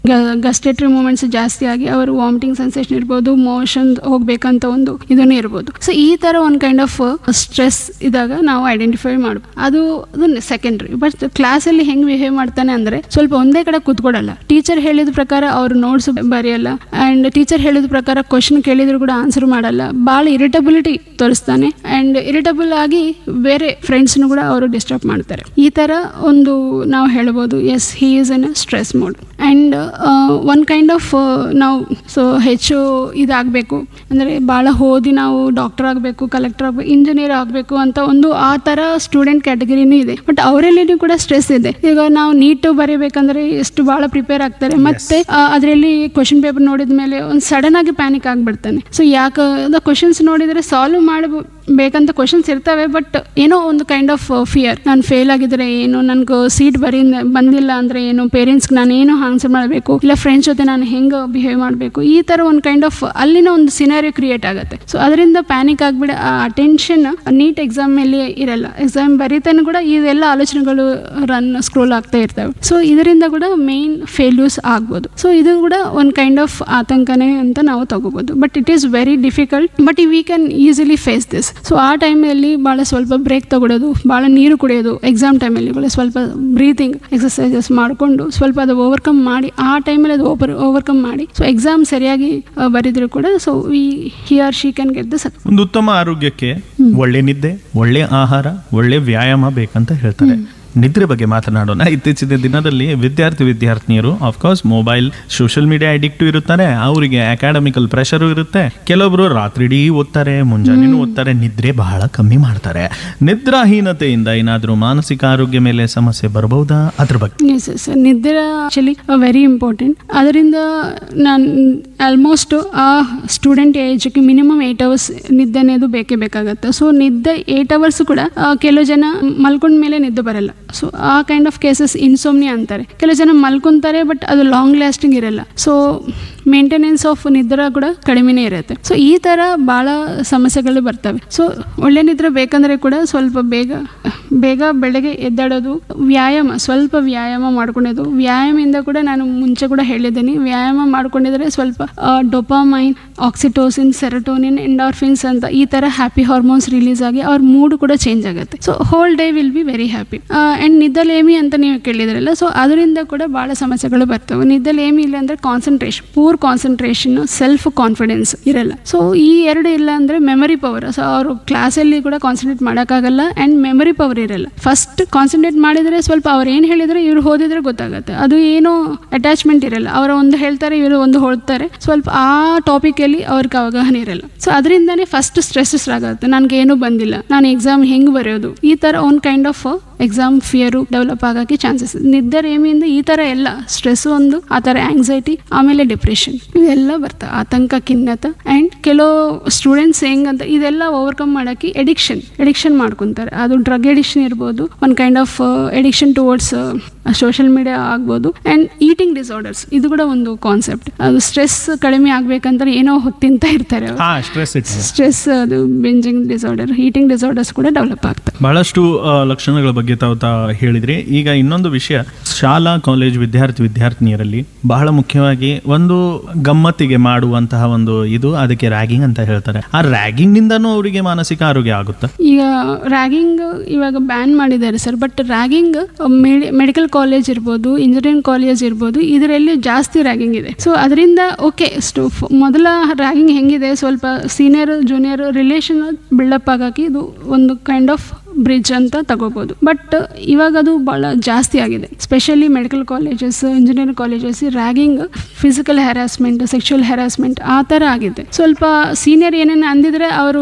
ಗಸ್ಟೇಟರಿ moments ಜಾಸ್ತಿ ಆಗಿ ಅವರು ವಾಮಿಟಿಂಗ್ ಸೆನ್ಸೇಷನ್ ಇರ್ಬೋದು ಮೋಷನ್ ಹೋಗ್ಬೇಕಂತ ಒಂದು ಇದನ್ನೇ ಇರ್ಬೋದು ಸೊ ಈ ತರ ಒಂದು ಕೈಂಡ್ ಆಫ್ ಸ್ಟ್ರೆಸ್ ಇದ್ದಾಗ ನಾವು ಐಡೆಂಟಿಫೈ ಮಾಡ್ಬೋದು ಅದು ಅದು ಸೆಕೆಂಡ್ರಿ ಬಟ್ ಕ್ಲಾಸಲ್ಲಿ ಹೆಂಗ್ ಬಿಹೇವ್ ಮಾಡ್ತಾನೆ ಅಂದ್ರೆ ಸ್ವಲ್ಪ ಒಂದೇ ಕಡೆ ಕೂತ್ಕೊಡಲ್ಲ ಟೀಚರ್ ಹೇಳಿದ ಪ್ರಕಾರ ಅವ್ರು ನೋಟ್ಸ್ ಬರೆಯಲ್ಲ ಅಂಡ್ ಟೀಚರ್ ಹೇಳಿದ ಪ್ರಕಾರ ಕ್ವಶನ್ ಕೇಳಿದ್ರು ಕೂಡ ಆನ್ಸರ್ ಮಾಡಲ್ಲ ಭಾಳ ಇರಿಟಬಿಲಿಟಿ ತೋರಿಸ್ತಾನೆ ಅಂಡ್ ಇರಿಟಬಲ್ ಆಗಿ ಬೇರೆ ಫ್ರೆಂಡ್ಸ್ನು ಕೂಡ ಅವರು ಡಿಸ್ಟರ್ಬ್ ಮಾಡ್ತಾರೆ ಈ ತರ ಒಂದು ನಾವು ಹೇಳ್ಬೋದು yes he is in stress mode and one kind of ನಾವು ಸೊ ಹೆಚ್ಚು ಇದಾಗಬೇಕು ಅಂದರೆ ಭಾಳ ಓದಿ ನಾವು ಡಾಕ್ಟರ್ ಆಗಬೇಕು ಕಲೆಕ್ಟರ್ ಆಗಬೇಕು ಇಂಜಿನಿಯರ್ ಆಗಬೇಕು ಅಂತ ಒಂದು ಆ ಥರ ಸ್ಟೂಡೆಂಟ್ ಕ್ಯಾಟಗರಿನೂ ಇದೆ ಬಟ್ ಅವರಲ್ಲಿನೂ ಕೂಡ ಸ್ಟ್ರೆಸ್ ಇದೆ ಈಗ ನಾವು ನೀಟು ಬರೀಬೇಕಂದ್ರೆ ಎಷ್ಟು ಭಾಳ ಪ್ರಿಪೇರ್ ಆಗ್ತಾರೆ ಮತ್ತೆ ಅದರಲ್ಲಿ ಕ್ವಶನ್ ಪೇಪರ್ ನೋಡಿದ ಮೇಲೆ ಒಂದು ಸಡನ್ ಆಗಿ ಪ್ಯಾನಿಕ್ ಆಗಿಬಿಡ್ತಾನೆ ಸೊ ಯಾಕೆ ಕ್ವಶನ್ಸ್ ನೋಡಿದರೆ ಸಾಲ್ವ್ ಮಾಡಬೇಕಂತ ಕ್ವಶನ್ಸ್ ಇರ್ತವೆ ಬಟ್ ಏನೋ ಒಂದು ಕೈಂಡ್ ಆಫ್ ಫಿಯರ್ ನಾನು ಫೇಲ್ ಆಗಿದ್ರೆ ಏನು ನನಗೆ ಸೀಟ್ ಬರೀ ಬಂದಿಲ್ಲ ಅಂದರೆ ಏನು ಪೇರೆಂಟ್ಸ್ಗೆ ನಾನು ಏನು ಆನ್ಸರ್ ಮಾಡಬೇಕು ಇಲ್ಲ ಫ್ರೆಂಡ್ಸ್ ಜೊತೆ ನಾನು ಹೆಂಗೆ ಬಿಹೇವ್ ಮಾಡಬೇಕು ಈ ಥರ ಒಂದು ಕೈಂಡ್ ಆಫ್ ಅಲ್ಲಿನ ಒಂದು ಸಿನಾರಿಯೋ ಕ್ರಿಯೇಟ್ ಆಗುತ್ತೆ ಸೊ ಅದರಿಂದ ಪ್ಯಾನಿಕ್ ಆಗಿಬಿಡ ಆ ಅಟೆನ್ಷನ್ ನೀಟ್ ಎಕ್ಸಾಮ್ ಮೇಲೆ ಇರಲ್ಲ ಎಕ್ಸಾಮ್ ಬರೀತಾನೆ ಕೂಡ ಇದೆಲ್ಲ ಆಲೋಚನೆಗಳು ರನ್ ಸ್ಕ್ರೋಲ್ ಆಗ್ತಾ ಇರ್ತವೆ ಸೊ ಇದರಿಂದ ಕೂಡ ಮೇನ್ ಫೇಲ್ಯೂರ್ಸ್ ಆಗ್ಬೋದು ಸೊ ಇದು ಕೂಡ ಒಂದು ಕೈಂಡ್ ಆಫ್ ಆತಂಕನೇ ಅಂತ ನಾವು ತಗೋಬೋದು but it is very difficult but we can easily face this so ಆ ಟೈಮಲ್ಲಿ ಭಾಳ ಸ್ವಲ್ಪ ಬ್ರೇಕ್ ತಗೊಳ್ಳೋದು ಭಾಳ ನೀರು ಕುಡಿಯೋದು ಎಕ್ಸಾಮ್ ಟೈಮಲ್ಲಿ ಕೂಡ ಸ್ವಲ್ಪ ಬ್ರೀತಿಂಗ್ ಎಕ್ಸಸೈಸಸ್ ಮಾಡಿಕೊಂಡು ಸ್ವಲ್ಪ ಅದು ಓವರ್ಕಮ್ ಮಾಡಿ ಆ ಟೈಮಲ್ಲಿ ಅದು ಓವರ್ ಓವರ್ಕಮ್ ಮಾಡಿ ಸೊ ಎಕ್ಸಾಮ್ ಸರಿಯಾಗಿ ಆ, ಬರೆದ್ರು ಕೂಡ so we he are she can get the success ಒಂದು ಉತ್ತಮ ಆರೋಗ್ಯಕ್ಕೆ ಒಳ್ಳೆ ನಿದ್ದೆ ಒಳ್ಳೆ ಆಹಾರ ಒಳ್ಳೆ ವ್ಯಾಯಾಮ ಬೇಕಂತ ಹೇಳ್ತಾರೆ ನಿದ್ರೆ ಬಗ್ಗೆ ಮಾತನಾಡೋಣ ಇತ್ತೀಚಿನ ದಿನದಲ್ಲಿ ವಿದ್ಯಾರ್ಥಿ ವಿದ್ಯಾರ್ಥಿನಿಯರು of course mobile social media addict ಇರುತ್ತಾರೆ ಅವರಿಗೆ ಅಕಾಡೆಮಿಕಲ್ ಪ್ರೆಷರು ಇರುತ್ತೆ ಕೆಲವೊಬ್ರು ರಾತ್ರಿ ಇಡೀ ಓದ್ತಾರೆ ಮುಂಜಾನೆನೂ ಓದ್ತಾರೆ ನಿದ್ರೆ ಬಹಳ ಕಮ್ಮಿ ಮಾಡ್ತಾರೆ ನಿದ್ರಾಹೀನತೆಯಿಂದ ಏನಾದರೂ ಮಾನಸಿಕ ಆರೋಗ್ಯ ಮೇಲೆ ಸಮಸ್ಯೆ ಬರಬಹುದಾ ಅದ್ರ ಬಗ್ಗೆ ಎಸ್ ಸರ್ ನಿದ್ರೆ ಆ್ಯಕ್ಚುಲಿ ವೆರಿ ಇಂಪಾರ್ಟೆಂಟ್ ಅದರಿಂದ ನಾನು ಆಲ್ಮೋಸ್ಟ್ ಆ ಸ್ಟೂಡೆಂಟ್ ಏಜ್ಗೆ ಮಿನಿಮಮ್ ಏಯ್ಟ್ ಅವರ್ಸ್ ನಿದ್ದೆ ಅನ್ನೋದು ಬೇಕೇ ಬೇಕಾಗತ್ತೆ ಸೊ ನಿದ್ದೆ ಏಯ್ಟ್ ಅವರ್ಸ್ ಕೂಡ ಆ, ಕೆಲವು ಜನ ಮಲ್ಕೊಂಡ ಮೇಲೆ ನಿದ್ದೆ ಬರಲ್ಲ ಸೊ ಆ ಕೈಂಡ್ ಆಫ್ ಕೇಸಸ್ ಇನ್ಸೋಮ್ನಿ ಅಂತಾರೆ ಕೆಲವು ಜನ ಮಲ್ಕೊಂತಾರೆ ಬಟ್ ಅದು ಲಾಂಗ್ ಲಾಸ್ಟಿಂಗ್ ಇರಲ್ಲ ಸೊ ಮೇಂಟೆನೆನ್ಸ್ ಆಫ್ ನಿದ್ರೆ ಕೂಡ ಕಡಿಮೆನೇ ಇರುತ್ತೆ ಸೊ ಈ ಥರ ಭಾಳ ಸಮಸ್ಯೆಗಳು ಬರ್ತವೆ ಸೊ ಒಳ್ಳೆ ನಿದ್ರೆ ಬೇಕಂದ್ರೆ ಕೂಡ ಸ್ವಲ್ಪ ಬೇಗ ಬೇಗ ಬೆಳಗ್ಗೆ ಎದ್ದಾಡೋದು ವ್ಯಾಯಾಮ ಸ್ವಲ್ಪ ವ್ಯಾಯಾಮ ಮಾಡ್ಕೊಳ್ಳೋದು ವ್ಯಾಯಾಮದಿಂದ ಕೂಡ ನಾನು ಮುಂಚೆ ಕೂಡ ಹೇಳಿದ್ದೀನಿ ವ್ಯಾಯಾಮ ಮಾಡ್ಕೊಂಡಿದ್ರೆ ಸ್ವಲ್ಪ ಡೊಪಾಮೈನ್ ಆಕ್ಸಿಟೋಸಿನ್ ಸೆರಟೋನಿನ್ ಎಂಡಾರ್ಫಿನ್ಸ್ ಅಂತ ಈ ಥರ ಹ್ಯಾಪಿ ಹಾರ್ಮೋನ್ಸ್ ರಿಲೀಸ್ ಆಗಿ ಅವ್ರ ಮೂಡ್ ಕೂಡ ಚೇಂಜ್ ಆಗುತ್ತೆ so whole day will be very happy and ನಿದ್ದಲೇಮಿ ಅಂತ ನೀವು ಕೇಳಿದ್ರಲ್ಲ ಸೊ ಅದರಿಂದ ಕೂಡ ಭಾಳ ಸಮಸ್ಯೆಗಳು ಬರ್ತವೆ ನಿದ್ದಲೇಮಿ ಇಲ್ಲ ಅಂದರೆ concentration poor concentration self confidence ಇರಲ್ಲ ಸೊ ಈ ಎರಡು ಇಲ್ಲ ಅಂದರೆ ಮೆಮರಿ ಪವರ್ ಸೊ ಅವರು ಕ್ಲಾಸಲ್ಲಿ ಕೂಡ ಕಾನ್ಸಂಟ್ರೇಟ್ ಮಾಡೋಕ್ಕಾಗಲ್ಲ ಆ್ಯಂಡ್ ಮೆಮರಿ ಪವರ್ ಇರಲ್ಲ ಫಸ್ಟ್ ಕಾನ್ಸಂಟ್ರೇಟ್ ಮಾಡಿದರೆ ಸ್ವಲ್ಪ ಅವ್ರು ಏನು ಹೇಳಿದ್ರೆ ಇವ್ರು ಓದಿದ್ರೆ ಗೊತ್ತಾಗುತ್ತೆ ಅದು ಏನು ಅಟ್ಯಾಚ್ಮೆಂಟ್ ಇರಲ್ಲ ಅವರ ಒಂದು ಹೇಳ್ತಾರೆ ಇವರು ಒಂದು ಹೊಳ್ತಾರೆ ಸ್ವಲ್ಪ ಆ ಟಾಪಿಕಲ್ಲಿ ಅವ್ರಿಗೆ ಅವಗಾಹನೆ ಇರಲ್ಲ ಸೊ ಅದರಿಂದನೇ ಫಸ್ಟ್ ಸ್ಟ್ರೆಸಸ್ ಆಗುತ್ತೆ ನನಗೆ ಏನೂ ಬಂದಿಲ್ಲ ನಾನು ಎಕ್ಸಾಮ್ ಹೆಂಗೆ ಬರೆಯೋದು ಈ ಥರ ಒಂದು kind of exam fear develop ಆಗೋಕ್ಕೆ ಚಾನ್ಸಸ್ ನಿದ್ದೆ ರೇಮಿಯಿಂದ ಈ ಥರ ಎಲ್ಲ ಸ್ಟ್ರೆಸ್ ಒಂದು ಆ ಥರ ಆಂಗ್ಸೈಟಿ ಆಮೇಲೆ ಡಿಪ್ರೆಷನ್ ಇವೆಲ್ಲ ಬರ್ತವೆ ಆತಂಕ ಖಿನ್ನತ ಆ್ಯಂಡ್ ಕೆಲವು ಸ್ಟೂಡೆಂಟ್ಸ್ ಹೆಂಗಂತ ಇದೆಲ್ಲ ಓವರ್ಕಮ್ ಮಾಡೋಕ್ಕೆ ಎಡಿಕ್ಷನ್ ಎಡಿಕ್ಷನ್ ಮಾಡ್ಕೊತಾರೆ ಅದು ಡ್ರಗ್ ಎಡಿಕ್ಷನ್ ಇರ್ಬೋದು ಒಂದು kind of addiction towards social media ಆಗ್ಬೋದು ಆ್ಯಂಡ್ ಈಟಿಂಗ್ ಡಿಸಾರ್ಡರ್ಸ್ ಇದು ಕೂಡ ಒಂದು ಕಾನ್ಸೆಪ್ಟ್ ಅದು ಸ್ಟ್ರೆಸ್ ಕಡಿಮೆ ಆಗ್ಬೇಕಂದ್ರೆ ಏನೋ ಹೊತ್ತು ತಿಂತ ಇರ್ತಾರೆ ಅವ್ರು. ಹಾ ಸ್ಟ್ರೆಸ್ ಇಟ್ಟು ಸ್ಟ್ರೆಸ್ ಅದು ಬೆಂಜಿಂಗ್ ಡಿಸಾರ್ಡರ್ ಈಟಿಂಗ್ ಡಿಸಾರ್ಡರ್ಸ್ ಕೂಡ ಡೆವಲಪ್ ಆಗ್ತವೆ ಬಹಳಷ್ಟು ಆ, ಲಕ್ಷಣಗಳ ಬಗ್ಗೆ ತಾವು ತಾ ಹೇಳಿದ್ರಿ ಈಗ ಇನ್ನೊಂದು ವಿಷಯ ಶಾಲಾ ಕಾಲೇಜ್ ವಿದ್ಯಾರ್ಥಿ ವಿದ್ಯಾರ್ಥಿನಿಯರಲ್ಲಿ ಬಹಳ ಮುಖ್ಯವಾಗಿ ಒಂದು ಗಮ್ಮತ್ತಿಗೆ ಮಾಡುವಂತಹ ಒಂದು ಇದು ಅದಕ್ಕೆ ರ್ಯಾಗಿಂಗ್ ಅಂತ ಹೇಳ್ತಾರೆ ಆ ರ್ಯಾಗಿಂಗ್ ನಿಂದನೂ ಅವರಿಗೆ ಮಾನಸಿಕ ಆರೋಗ್ಯ ಆಗುತ್ತಾ ಈಗ ರ್ಯಾಗಿಂಗ್ ಇವಾಗ ಬ್ಯಾನ್ ಮಾಡಿದ್ದಾರೆ sir but ragging medical college ಇರ್ಬೋದು ಇಂಜಿನಿಯರಿಂಗ್ ಕಾಲೇಜ್ ಇರ್ಬೋದು ಇದರಲ್ಲಿ ಜಾಸ್ತಿ ರ್ಯಾಗಿಂಗ್ ಇದೆ ಸೊ ಅದರಿಂದ ಓಕೆ ಸ್ಟು ಮೊದಲ ರ್ಯಾಗಿಂಗ್ ಹೆಂಗಿದೆ ಸ್ವಲ್ಪ ಸೀನಿಯರ್ ಜೂನಿಯರ್ ರಿಲೇಷನ್ ಬಿಲ್ಡಪ್ ಆಗೋಕ್ಕೆ ಇದು ಒಂದು ಕೈಂಡ್ ಆಫ್ ಬ್ರಿಡ್ಜ್ ಅಂತ ತಗೋಬೋದು ಬಟ್ ಇವಾಗ ಅದು ಭಾಳ ಜಾಸ್ತಿ ಆಗಿದೆ specially medical colleges engineering colleges ragging physical harassment sexual harassment ಆ ಥರ ಆಗಿದೆ ಸ್ವಲ್ಪ ಸೀನಿಯರ್ ಏನೇನು ಅಂದಿದ್ರೆ ಅವರು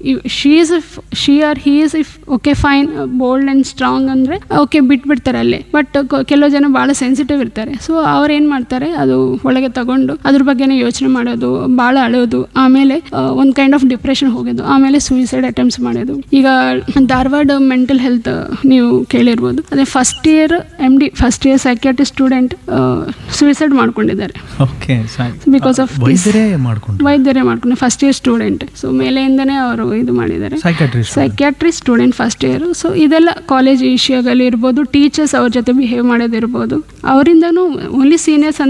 she is if she are he is if okay fine bold and strong ಅಂದರೆ ಓಕೆ ಬಿಟ್ಬಿಡ್ತಾರೆ ಅಲ್ಲೇ ಬಟ್ ಕೆಲವು ಜನ ಭಾಳ ಸೆನ್ಸಿಟಿವ್ ಇರ್ತಾರೆ ಸೊ ಅವ್ರು ಏನು ಮಾಡ್ತಾರೆ ಅದು ಒಳಗೆ ತಗೊಂಡು ಅದ್ರ ಬಗ್ಗೆನೇ ಯೋಚನೆ ಮಾಡೋದು ಭಾಳ ಅಳೋದು ಆಮೇಲೆ ಒಂದು ಕೈಂಡ್ ಆಫ್ ಡಿಪ್ರೆಷನ್ ಹೋಗೋದು ಆಮೇಲೆ ಸೂಯಿಸೈಡ್ ಅಟೆಂಪ್ಟ್ಸ್ ಮಾಡೋದು ಈಗ ಧಾರವಾಡ ಮೆಂಟಲ್ ಹೆಲ್ತ್ ನೀವು ಕೇಳಿರ್ಬೋದು ಅದೇ first year M D first year psychiatry student suicide ಮಾಡ್ಕೊಂಡಿದ್ದಾರೆ ಓಕೆ Because of this. ವೈದ್ಯರೇ ಮಾಡ್ಕೊಂಡು ವೈದ್ಯರೇ ಮಾಡ್ಕೊಂಡು ಫಸ್ಟ್ ಇಯರ್ ಸ್ಟೂಡೆಂಟ್ ಸೊ ಮೇಲೆಯಿಂದನೇ ಅವರು ಇದು ಮಾಡಿದ್ದಾರೆ psychiatrist psychiatry student first year so ಇದೆಲ್ಲ ಕಾಲೇಜ್ ವಿಷಯಗಳು ಇರ್ಬೋದು ಟೀಚರ್ಸ್ ಅವ್ರ ಜೊತೆ ಬಿಹೇವ್ ಮಾಡೋದಿರ್ಬೋದು ಅವರಿಂದನೂ ಓನ್ಲಿ ಸೀನಿಯರ್ಸ್